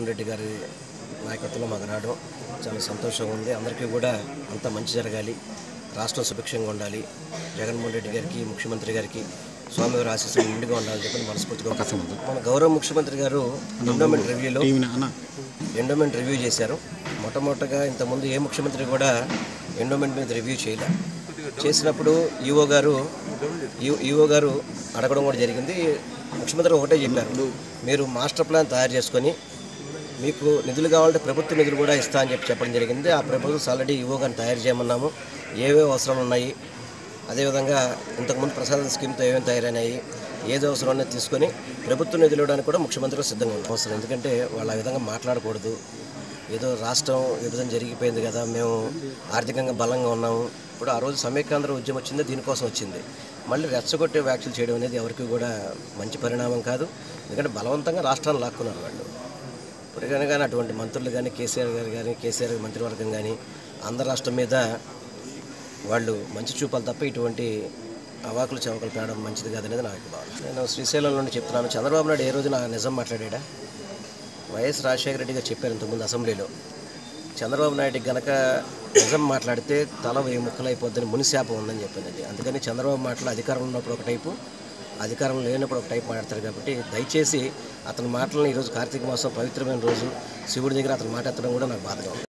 జగన్మోహన్ రెడ్డి గారి నాయకత్వంలో మాకు రావడం చాలా సంతోషంగా ఉంది అందరికీ కూడా అంత మంచి జరగాలి రాష్ట్రం సుభిక్షంగా ఉండాలి జగన్మోహన్ రెడ్డి గారికి ముఖ్యమంత్రి గారికి స్వామివారి ఆశీస్సులు నిండుగా ఉండాలని చెప్పి మనస్ఫూర్తిగా అవకాశం ఉంది మన గౌరవ ముఖ్యమంత్రి గారు ఎండోమెంట్ రివ్యూలో టీవీని అన్న ఎండోమెంట్ రివ్యూ చేశారు మొట్టమొదటగా ఇంతకుముందు ఏ ముఖ్యమంత్రి కూడా ఎండోమెంట్ మీద రివ్యూ చేయలే చేసినప్పుడు ఈఓ గారు ఈ- ఈఓ గారు అడగడం కూడా జరిగింది ముఖ్యమంత్రి ఒకటే చెప్పారు మీరు మాస్టర్ ప్లాన్ తయారు చేసుకొని మీకు నిధులు కావాలంటే ప్రభుత్వ నిధులు కూడా ఇస్తా అని చెప్పి చెప్పడం జరిగింది ఆ ప్రభుత్వం ఆల్రెడీ ఈఓ గారిని తయారు చేయమన్నాము ఏవేవి అవసరాలు ఉన్నాయి అదేవిధంగా ఇంతకుముందు ప్రసాదం స్కీమ్తో ఏమేమి తయారైనాయి ఏది అవసరం అనేది తీసుకొని ప్రభుత్వ నిధులు ఇవ్వడానికి కూడా ముఖ్యమంత్రి సిద్ధంగా ఉన్నారు అవసరం ఎందుకంటే వాళ్ళు ఆ విధంగా మాట్లాడకూడదు ఏదో రాష్ట్రం విభజన జరిగిపోయింది కదా మేము ఆర్థికంగా బలంగా ఉన్నాము ఇప్పుడు ఆ రోజు సమైక్యాంధ్ర ఉద్యమం వచ్చింది దీనికోసం వచ్చింది మళ్ళీ రెచ్చగొట్టే వ్యాఖ్యలు చేయడం అనేది ఎవరికి కూడా మంచి పరిణామం కాదు ఎందుకంటే బలవంతంగా రాష్ట్రాన్ని లాక్కున్నారు వాళ్ళు ఇప్పుడు కనుక కానీ అటువంటి మంత్రులు కానీ కేసీఆర్ గారు కానీ కేసీఆర్ గారి మంత్రివర్గం కానీ ఆంధ్ర రాష్ట్రం మీద వాళ్ళు మంచి చూపాలి తప్ప ఇటువంటి అవాకులు చవకలు పేయడం మంచిది కాదనేది నాకు భావన నేను శ్రీశైలం నుండి చెప్తున్నాను చంద్రబాబు నాయుడు ఏ రోజు నా నిజం మాట్లాడా వైఎస్ రాజశేఖర రెడ్డి గారు చెప్పారు ఇంతకుముందు అసెంబ్లీలో చంద్రబాబు నాయుడు గనక నిజం మాట్లాడితే తల వెయ్యి ముక్కలైపోద్దని మునిశాపం ఉందని చెప్పింది అందుకని చంద్రబాబు మాటలు అధికారం ఉన్నప్పుడు ఒక టైపు అధికారం లేనప్పుడు ఒక టైప్ మాట్లాడతారు కాబట్టి దయచేసి అతని మాటలను ఈరోజు కార్తీక మాసం పవిత్రమైన రోజు శివుడి దగ్గర అతను మాట్లాడటం కూడా నాకు బాధగా ఉంది